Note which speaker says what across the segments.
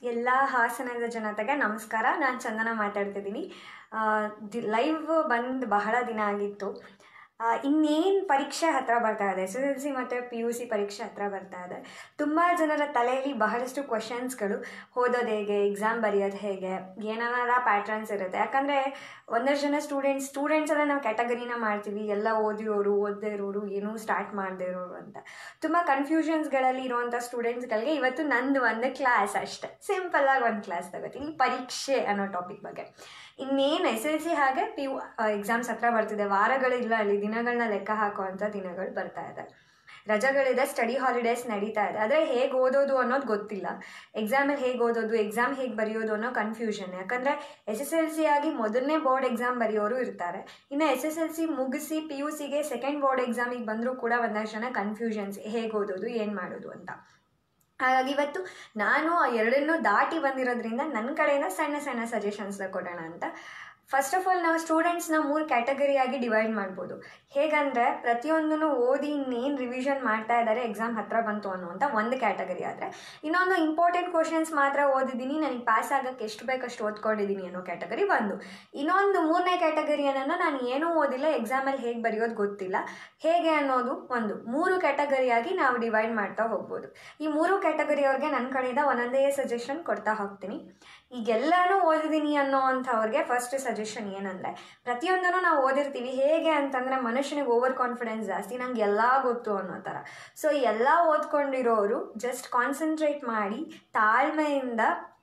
Speaker 1: ಎಲ್ಲ ಹಾಸನದ ಜನತೆಗೆ ನಮಸ್ಕಾರ ನಾನು ಚಂದನ ಮಾತಾಡ್ತಿದ್ದೀನಿ ದಿ ಲೈವ್ ಬಂದು ಬಹಳ ದಿನ ಆಗಿತ್ತು ಇನ್ನೇನು ಪರೀಕ್ಷೆ ಹತ್ರ ಬರ್ತಾ ಇದೆ ಎಸ್ ಎಸ್ ಎಲ್ ಸಿ ಮತ್ತು ಪಿ ಯು ಸಿ ಪರೀಕ್ಷೆ ಹತ್ರ ಬರ್ತಾ ಇದೆ ತುಂಬ ಜನರ ತಲೆಯಲ್ಲಿ ಬಹಳಷ್ಟು ಕ್ವಶನ್ಸ್ಗಳು ಓದೋದು ಹೇಗೆ ಎಕ್ಸಾಮ್ ಬರೆಯೋದು ಹೇಗೆ ಏನಾರ ಪ್ಯಾಟ್ರನ್ಸ್ ಇರುತ್ತೆ ಯಾಕಂದರೆ ಒಂದಷ್ಟು ಜನ ಸ್ಟೂಡೆಂಟ್ಸ್ ಸ್ಟೂಡೆಂಟ್ಸ್ ಎಲ್ಲ ನಾವು ಕ್ಯಾಟಗರಿನ ಮಾಡ್ತೀವಿ ಎಲ್ಲ ಓದಿರೋರು ಓದದೇ ಇರೋರು ಏನೂ ಸ್ಟಾರ್ಟ್ ಮಾಡದೇ ಇರೋರು ಅಂತ ತುಂಬ ಕನ್ಫ್ಯೂಷನ್ಸ್ಗಳಲ್ಲಿ ಇರುವಂಥ ಸ್ಟೂಡೆಂಟ್ಸ್ಗಳಿಗೆ ಇವತ್ತು ನಂದು ಒಂದು ಕ್ಲಾಸ್ ಅಷ್ಟೆ ಸಿಂಪಲ್ಲಾಗಿ ಒಂದು ಕ್ಲಾಸ್ ತಗೋತೀನಿ ಪರೀಕ್ಷೆ ಅನ್ನೋ ಟಾಪಿಕ್ ಬಗ್ಗೆ ಇನ್ನೇನು ಎಸ್ ಎಲ್ ಸಿ ಹಾಗೆ ಪಿ ಯು ಎಕ್ಸಾಮ್ಸ್ ಹತ್ರ ಬರ್ತಿದೆ ವಾರಗಳಿಲ್ಲ ಅಲ್ಲಿ ದಿನಗಳನ್ನ ಲೆಕ್ಕ ಹಾಕುವಂಥ ದಿನಗಳು ಬರ್ತಾ ಇದೆ ರಜೆಗಳಿದೆ ಸ್ಟಡಿ ಹಾಲಿಡೇಸ್ ನಡೀತಾ ಇದೆ ಆದರೆ ಹೇಗೆ ಓದೋದು ಅನ್ನೋದು ಗೊತ್ತಿಲ್ಲ ಎಕ್ಸಾಮಲ್ಲಿ ಹೇಗೆ ಓದೋದು ಎಕ್ಸಾಮ್ ಹೇಗೆ ಬರೆಯೋದು ಅನ್ನೋ ಕನ್ಫ್ಯೂಷನ್ ಯಾಕಂದರೆ ಎಸ್ ಎಸ್ ಎಲ್ ಸಿ ಆಗಿ ಮೊದಲನೇ ಬೋರ್ಡ್ ಎಕ್ಸಾಮ್ ಬರೆಯೋರು ಇರ್ತಾರೆ ಇನ್ನು ಎಸ್ ಎಸ್ ಎಲ್ ಸಿ ಮುಗಿಸಿ ಪಿ ಯು ಸಿಗೆ ಸೆಕೆಂಡ್ ಬೋರ್ಡ್ ಎಕ್ಸಾಮಿಗೆ ಬಂದರೂ ಕೂಡ ಒಂದಷ್ಟು ಜನ ಕನ್ಫ್ಯೂಷನ್ಸ್ ಹೇಗೆ ಓದೋದು ಏನು ಮಾಡೋದು ಅಂತ ಹಾಗಾಗಿ ಇವತ್ತು ನಾನು ಆ ಎರಡನ್ನೂ ದಾಟಿ ಬಂದಿರೋದ್ರಿಂದ ನನ್ನ ಕಡೆಯಿಂದ ಸಣ್ಣ ಸಣ್ಣ ಸಜೆಷನ್ಸ್ನ ಕೊಡೋಣ ಅಂತ ಫಸ್ಟ್ ಆಫ್ ಆಲ್ ನಾವು ಸ್ಟೂಡೆಂಟ್ಸ್ನ ಮೂರು ಕ್ಯಾಟಗರಿಯಾಗಿ ಡಿವೈಡ್ ಮಾಡ್ಬೋದು ಹೇಗಂದರೆ ಪ್ರತಿಯೊಂದನ್ನು ಓದಿ ಇನ್ನೇನು ರಿವಿಷನ್ ಮಾಡ್ತಾ ಇದ್ದಾರೆ ಎಕ್ಸಾಮ್ ಹತ್ರ ಬಂತು ಅನ್ನುವಂಥ ಒಂದು ಕ್ಯಾಟಗರಿ ಆದರೆ ಇನ್ನೊಂದು ಇಂಪಾರ್ಟೆಂಟ್ ಕ್ವಶನ್ಸ್ ಮಾತ್ರ ಓದಿದ್ದೀನಿ ನನಗೆ ಪಾಸ್ ಆಗೋಕ್ಕೆ ಎಷ್ಟು ಬೇಕಷ್ಟು ಓದ್ಕೊಂಡಿದ್ದೀನಿ ಅನ್ನೋ ಕ್ಯಾಟಗರಿ ಒಂದು ಇನ್ನೊಂದು ಮೂರನೇ ಕ್ಯಾಟಗರಿಯನ್ನು ನಾನು ಏನೂ ಓದಿಲ್ಲ ಎಕ್ಸಾಮಲ್ಲಿ ಹೇಗೆ ಬರೆಯೋದು ಗೊತ್ತಿಲ್ಲ ಹೇಗೆ ಅನ್ನೋದು ಒಂದು ಮೂರು ಕ್ಯಾಟಗರಿಯಾಗಿ ನಾವು ಡಿವೈಡ್ ಮಾಡ್ತಾ ಹೋಗ್ಬೋದು ಈ ಮೂರು ಕ್ಯಾಟಗರಿಯವ್ರಿಗೆ ನನ್ನ ಕಡೆಯಿಂದ ಒಂದೊಂದೇ ಸಜೆಷನ್ ಕೊಡ್ತಾ ಹೋಗ್ತೀನಿ ಈಗೆಲ್ಲನೂ ಓದಿದ್ದೀನಿ ಅನ್ನೋ ಅಂಥವ್ರಿಗೆ ಫಸ್ಟ್ ಸಜೆಷನ್ ಏನಂದರೆ ಪ್ರತಿಯೊಂದನ್ನು ನಾವು ಓದಿರ್ತೀವಿ ಹೇಗೆ ಅಂತಂದರೆ ಮನುಷ್ಯನಿಗೆ ಓವರ್ ಕಾನ್ಫಿಡೆನ್ಸ್ ಜಾಸ್ತಿ ನಂಗೆ ಎಲ್ಲ ಗೊತ್ತು ಅನ್ನೋ ಥರ ಸೊ ಎಲ್ಲ ಓದ್ಕೊಂಡಿರೋರು ಜಸ್ಟ್ ಕಾನ್ಸಂಟ್ರೇಟ್ ಮಾಡಿ ತಾಳ್ಮೆಯಿಂದ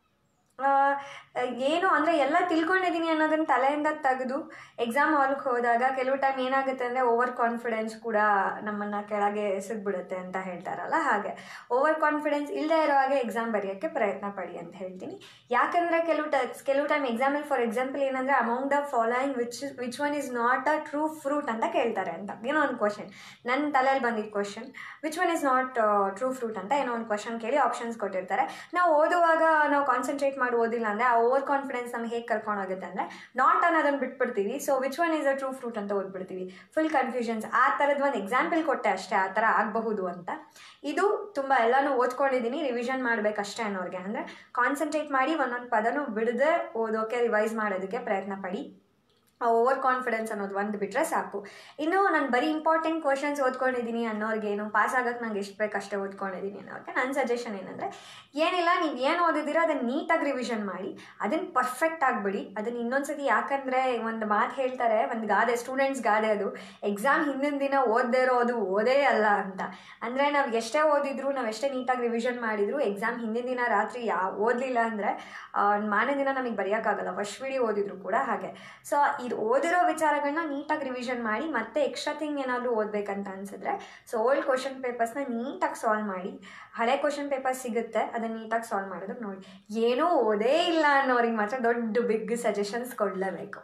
Speaker 1: ಏನು ಅಂದರೆ ಎಲ್ಲ ತಿಳ್ಕೊಂಡಿದ್ದೀನಿ ಅನ್ನೋದನ್ನ ತಲೆಯಿಂದ ತೆಗೆದು ಎಕ್ಸಾಮ್ ಹಾಲ್ಗೆ ಹೋದಾಗ ಕೆಲವು ಟೈಮ್ ಏನಾಗುತ್ತೆ ಅಂದರೆ ಓವರ್ ಕಾನ್ಫಿಡೆನ್ಸ್ ಕೂಡ ನಮ್ಮನ್ನು ಕೆಳಗೆ ಎಸೆದ್ಬಿಡುತ್ತೆ ಅಂತ ಹೇಳ್ತಾರಲ್ಲ ಹಾಗೆ ಓವರ್ ಕಾನ್ಫಿಡೆನ್ಸ್ ಇಲ್ಲದೆ ಇರೋ ಹಾಗೆ ಎಕ್ಸಾಮ್ ಬರೆಯೋಕ್ಕೆ ಪ್ರಯತ್ನ ಪಡಿ ಅಂತ ಹೇಳ್ತೀನಿ ಯಾಕಂದರೆ ಕೆಲವು ಟ ಕೆಲವು ಟೈಮ್ ಎಕ್ಸಾಮಲ್ಲಿ ಫಾರ್ ಎಕ್ಸಾಂಪಲ್ ಏನಂದರೆ amount the following which which one is not a true fruit ಅಂತ ಕೇಳ್ತಾರೆ ಅಂತ ಏನೋ ಒಂದು ಕ್ವಶನ್ ನನ್ನ ತಲೆಯಲ್ಲಿ ಬಂದಿದ್ದ question which one is not true fruit ಅಂತ ಏನೋ ಒಂದು ಕ್ವಶನ್ ಕೇಳಿ ಆಪ್ಷನ್ಸ್ ಕೊಟ್ಟಿರ್ತಾರೆ ನಾವು ಓದುವಾಗ ನಾವು ಕಾನ್ಸಂಟ್ರೇಟ್ ಮಾಡಿ ಓದಿಲ್ಲ ಅಂದರೆ ಆ ಓವರ್ ಕಾನ್ಫಿಡೆನ್ಸ್ ನಮ್ಗೆ ಹೇಗೆ ಕರ್ಕೊಂಡು ಹೋಗುತ್ತೆ ಅಂದರೆ ನಾಟ್ ಅನ್ನೋದನ್ನು ಬಿಟ್ಬಿಡ್ತೀವಿ so which one is a true fruit ಅಂತ ಓದ್ಬಿಡ್ತೀವಿ ಫುಲ್ ಕನ್ಫ್ಯೂಷನ್ಸ್ ಆ ಥರದ್ದು ಒಂದು ಎಕ್ಸಾಂಪಲ್ ಕೊಟ್ಟೆ ಅಷ್ಟೇ ಆ ಥರ ಆಗಬಹುದು ಅಂತ ಇದು ತುಂಬ ಎಲ್ಲನೂ ಓದ್ಕೊಂಡಿದ್ದೀನಿ ರಿವಿಷನ್ ಮಾಡಬೇಕಷ್ಟೇ ಅನ್ನೋರಿಗೆ ಅಂದರೆ ಕಾನ್ಸಂಟ್ರೇಟ್ ಮಾಡಿ ಒಂದೊಂದು ಪದನೂ ಬಿಡದೆ ಓದೋಕೆ ರಿವೈಸ್ ಮಾಡೋದಕ್ಕೆ ಪ್ರಯತ್ನ ಪಡಿ ಓವರ್ ಕಾನ್ಫಿಡೆನ್ಸ್ ಅನ್ನೋದು ಒಂದು ಬಿಟ್ಟರೆ ಸಾಕು ಇನ್ನು ನಾನು ಬರೀ ಇಂಪಾರ್ಟೆಂಟ್ ಕ್ವಶನ್ಸ್ ಓದ್ಕೊಂಡಿದ್ದೀನಿ ಅನ್ನೋರ್ಗೇನು ಪಾಸ್ ಆಗೋಕ್ಕೆ ನಂಗೆ ಎಷ್ಟು ಬೇಕು ಅಷ್ಟೇ ಓದ್ಕೊಂಡಿದ್ದೀನಿ ಅನ್ನೋರಿಗೆ ನನ್ನ ಸಜೆಷನ್ ಏನಂದರೆ ಏನಿಲ್ಲ ನೀವು ಏನು ಓದಿದ್ದೀರೋ ಅದನ್ನು ನೀಟಾಗಿ ರಿವಿಷನ್ ಮಾಡಿ ಅದನ್ನು ಪರ್ಫೆಕ್ಟ್ ಆಗಿಬಿಡಿ ಅದನ್ನು ಇನ್ನೊಂದ್ಸತಿ ಯಾಕಂದರೆ ಒಂದು ಮಾತು ಹೇಳ್ತಾರೆ ಒಂದು ಗಾದೆ ಸ್ಟೂಡೆಂಟ್ಸ್ ಗಾದೆ ಅದು ಎಕ್ಸಾಮ್ ಹಿಂದಿನ ದಿನ ಓದದೇ ಇರೋದು ಓದೇ ಅಲ್ಲ ಅಂತ ಅಂದರೆ ನಾವು ಎಷ್ಟೇ ಓದಿದ್ರು ನಾವು ಎಷ್ಟೇ ನೀಟಾಗಿ ರಿವಿಷನ್ ಮಾಡಿದ್ರು ಎಕ್ಸಾಮ್ ಹಿಂದಿನ ದಿನ ರಾತ್ರಿ ಯಾ ಓದಲಿಲ್ಲ ಅಂದರೆ ಮಾನೇ ದಿನ ನಮಗೆ ಬರೆಯೋಕ್ಕಾಗಲ್ಲ ಫಸ್ಟ್ ವಿಡಿಯೋ ಓದಿದ್ರು ಕೂಡ ಹಾಗೆ ಸೊ ಇದು ಓದಿರೋ ವಿಚಾರಗಳನ್ನ ನೀಟಾಗಿ ರಿವಿಷನ್ ಮಾಡಿ ಮತ್ತೆ ಎಕ್ಸ್ಟ್ರಾ ಥಿಂಗ್ ಏನಾದರೂ ಓದಬೇಕಂತ ಅನಿಸಿದ್ರೆ ಸೊ ಓಲ್ಡ್ ಕ್ವಶನ್ ಪೇಪರ್ಸ್ನ ನೀಟಾಗಿ ಸಾಲ್ವ್ ಮಾಡಿ ಹಳೆ ಕ್ವಶನ್ ಪೇಪರ್ ಸಿಗುತ್ತೆ ಅದನ್ನು ನೀಟಾಗಿ ಸಾಲ್ವ್ ಮಾಡೋದಕ್ಕೆ ನೋಡಿ ಏನೂ ಓದೇ ಇಲ್ಲ ಅನ್ನೋರಿಗೆ ಮಾತ್ರ ದೊಡ್ಡ ಬಿಗ್ ಸಜೆಷನ್ಸ್ ಕೊಡಲೇಬೇಕು